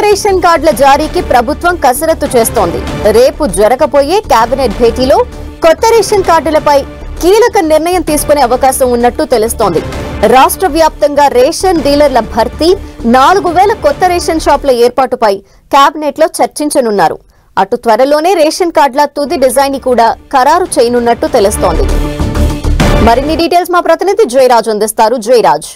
ration కార్డుల జారీకి ప్రభుత్వం కసరత్తు చేస్తోంది రేపు జరగబోయే కేబినెట్ భేటీలో కొత్త రేషన్ కార్డులపై కీలక నిర్ణయం తీసుకునే అవకాశం ఉన్నట్టు తెలుస్తోంది రాష్ట్ర వ్యాప్తంగా రేషన్ డీలర్ల భర్తీ నాలుగు వేల కొత్త రేషన్ షాపుల ఏర్పాటుపై కేబినెట్ లో చర్చించనున్నారు అటు త్వరలోనే రేషన్ కార్డుల తుది డిజైన్ ని కూడా ఖరారు చేయనున్నట్టు తెలుస్తోంది మరిన్ని డీటెయిల్స్ మా ప్రతినిధి జయరాజ్ అందిస్తారు జయరాజ్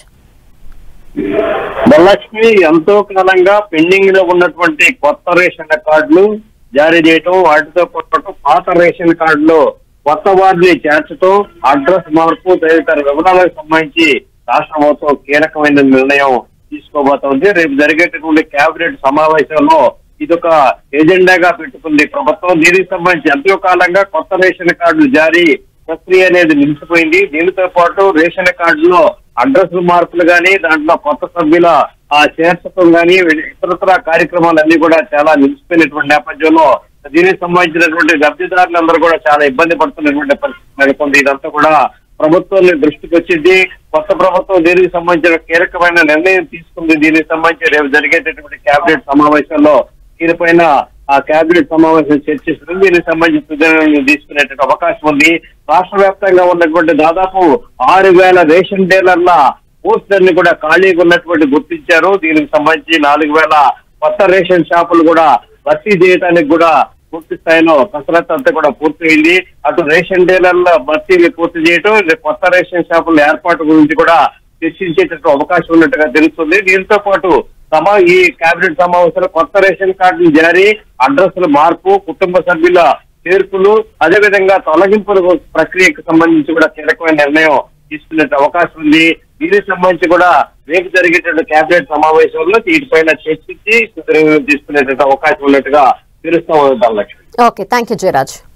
ధనలక్ష్మి ఎంతో కాలంగా పెండింగ్ లో ఉన్నటువంటి కొత్త రేషన్ కార్డులు జారీ చేయటం వాటితో పాటు పాత రేషన్ కార్డులో కొత్త వారిని చేర్చడం అడ్రస్ మార్పు తదితర వివరాలకు సంబంధించి రాష్ట్ర ప్రభుత్వం కీలకమైన నిర్ణయం తీసుకోబోతోంది రేపు జరిగేటటువంటి కేబినెట్ సమావేశంలో ఇదొక ఎజెండాగా పెట్టుకుంది ప్రభుత్వం దీనికి సంబంధించి ఎంతో కాలంగా కొత్త రేషన్ కార్డులు జారీ ప్రక్రియ అనేది నిలిచిపోయింది దీనితో పాటు రేషన్ కార్డులో అడ్రస్ మార్పులు గానీ దాంట్లో కొత్త సభ్యుల ఆ చేర్చడం గానీ ఇతరతర కార్యక్రమాలన్నీ కూడా చాలా నిలిచిపోయినటువంటి నేపథ్యంలో దీనికి సంబంధించినటువంటి లబ్ధిదారులందరూ కూడా చాలా ఇబ్బంది పడుతున్నటువంటి పరిస్థితి నెలకొంది ఇదంతా కూడా ప్రభుత్వం దృష్టికి వచ్చింది కొత్త ప్రభుత్వం దీనికి సంబంధించిన కీలకమైన నిర్ణయం తీసుకుంది దీనికి సంబంధించి రేపు జరిగేటటువంటి కేబినెట్ సమావేశంలో దీనిపైన ఆ కేబినెట్ సమావేశం చర్చిస్తుంది దీనికి సంబంధించి నిర్ణయం తీసుకునేటువంటి అవకాశం ఉంది రాష్ట్ర వ్యాప్తంగా ఉన్నటువంటి దాదాపు ఆరు వేల రేషన్ డీలర్ల పోస్టులన్నీ కూడా ఖాళీగా ఉన్నటువంటి గుర్తించారు దీనికి సంబంధించి నాలుగు వేల కొత్త రేషన్ షాపులు కూడా భర్తీ చేయడానికి కూడా పూర్తి స్థాయిలో కసరత్తు అంతా కూడా పూర్తయింది అటు రేషన్ డీలర్ల భర్తీని పూర్తి చేయటం ఇది కొత్త రేషన్ షాపుల ఏర్పాటు గురించి కూడా చర్చించేటట్టు అవకాశం ఉన్నట్టుగా తెలుస్తుంది దీంతో పాటు సమా ఈ కేబినెట్ సమావేశంలో కొత్త రేషన్ కార్డులు జారీ అడ్రస్ల మార్పు కుటుంబ సభ్యుల చేర్పులు అదేవిధంగా తొలగింపుల ప్రక్రియకు సంబంధించి కూడా కీలకమైన నిర్ణయం తీసుకునే అవకాశం ఉంది దీనికి సంబంధించి కూడా రేపు జరిగేటువంటి కేబినెట్ సమావేశంలో వీటిపైన చర్చించి నిర్ణయం తీసుకునేటువంటి అవకాశం ఉన్నట్టుగా తెలుస్తా ఉంటాం Lakshmi okay thank you Jayaraj